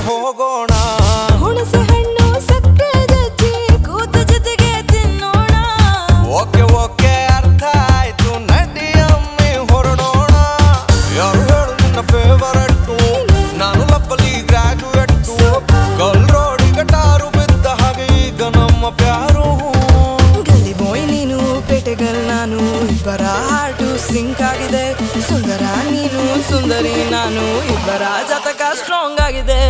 ಹೋಗೋಣ ಹುಣಸೆ ಹಣ್ಣು ಸಕ್ಕರೆ ಜಜ್ಜಿ ಕೂತ ಜೊತೆಗೆ ತಿನ್ನೋಣ ಓಕೆ ಓಕೆ ಅರ್ಥ ಆಯ್ತು ನಡಿಯಮ್ಮಿ ಹೊರಡೋಣ ಯಾರು ಹೇಳು ನಿನ್ನ ಫೇವರೆಟ್ಟು ನಾನು ಲಪ್ಪಲಿ ಗ್ರಾಜುಯೆಟ್ಟು ಗಲ್ ರೋಡಿಗೆ ಟಾರು ಬಿದ್ದ ಹಾಗೆ ಈಗ ನಮ್ಮ ಪ್ಯಾರು ಗಲ್ಲಿ ಬಾಯ್ ನೀನು ಪೇಟೆಗಲ್ ನಾನು ಇಬ್ಬರ ಹಾಟು ಸಿಂಕ್ ಆಗಿದೆ ಸುಂದರ ನೀನು ಸುಂದರಿ ನಾನು ಇಬ್ಬರ ಜಾತಕ ಸ್ಟ್ರಾಂಗ್ ಆಗಿದೆ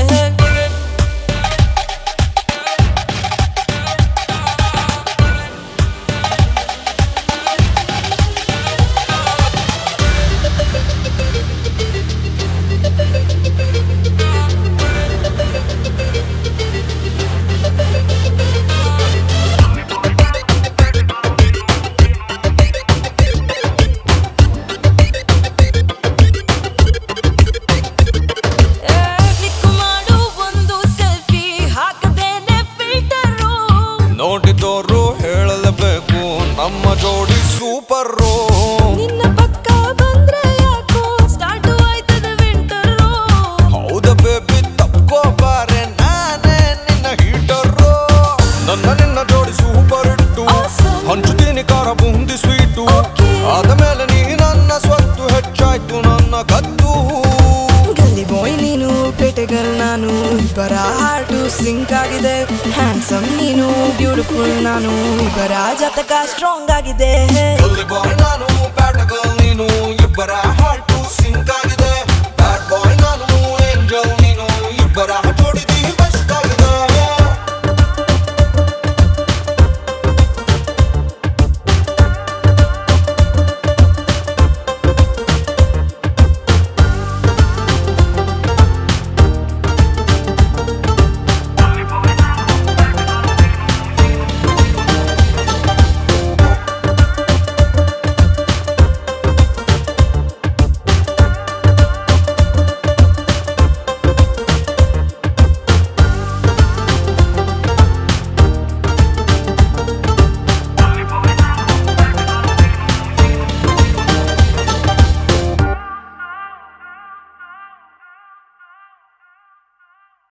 ಏ, ಕ್ಲಿಕ್ ಮಾಡು ಒಂದು ಸೆಲ್ಫಿ ಹಾಕದೇನೆ ಫಿಲ್ಟರು ನೋಡಿದವರು ಹೇಳಲೇಬೇಕು ನಮ್ಮ ಜೋಡಿ ಸೂಪರು ನಿನ್ನ ಪಕ್ಕ ಬಂದ್ರೆ ಯಾಕೋ ಸ್ಟಾರ್ಟ್ ಆಯ್ತದ ವಿಂಟರು ಹೌದ ಬೇಬಿ ತಪ್ಕೋಬಾರೆ ನಾನೇ ನಿನ್ನ ಹೀಟರು ನನ್ನ ನಿನ್ನ ಜೋಡಿ ಸೂಪರ್ ಇಟ್ಟು Awesome. ಹಂಚುತ್ತೀನಿ ಖಾರ ಬುಂದಿ ಸ್ವೀಟು Okay. ಆದಮೇಲೆ ನೀ ನನ್ನ ಸ್ವತ್ತು ಹೆಚ್ಚಾಯ್ತು ನನ್ನ ಕತ್ತು ಗಲ್ಲಿ ಬಾಯ್ ನೀನು ಪೇಟೆಗಲ್ ನಾನು ಇಬ್ಬರ ಹಾಟು ಸಿಂಕ್ ಆಗಿದೆ ಹ್ಯಾಂಡ್ಸಮ್ ನೀನು ಬ್ಯೂಟಿಫುಲ್ ನಾನು ಇಬ್ಬರ ಜಾತಕ ಸ್ಟ್ರಾಂಗ್ ಆಗಿದೆ ಬಾಯ್ ನಾನು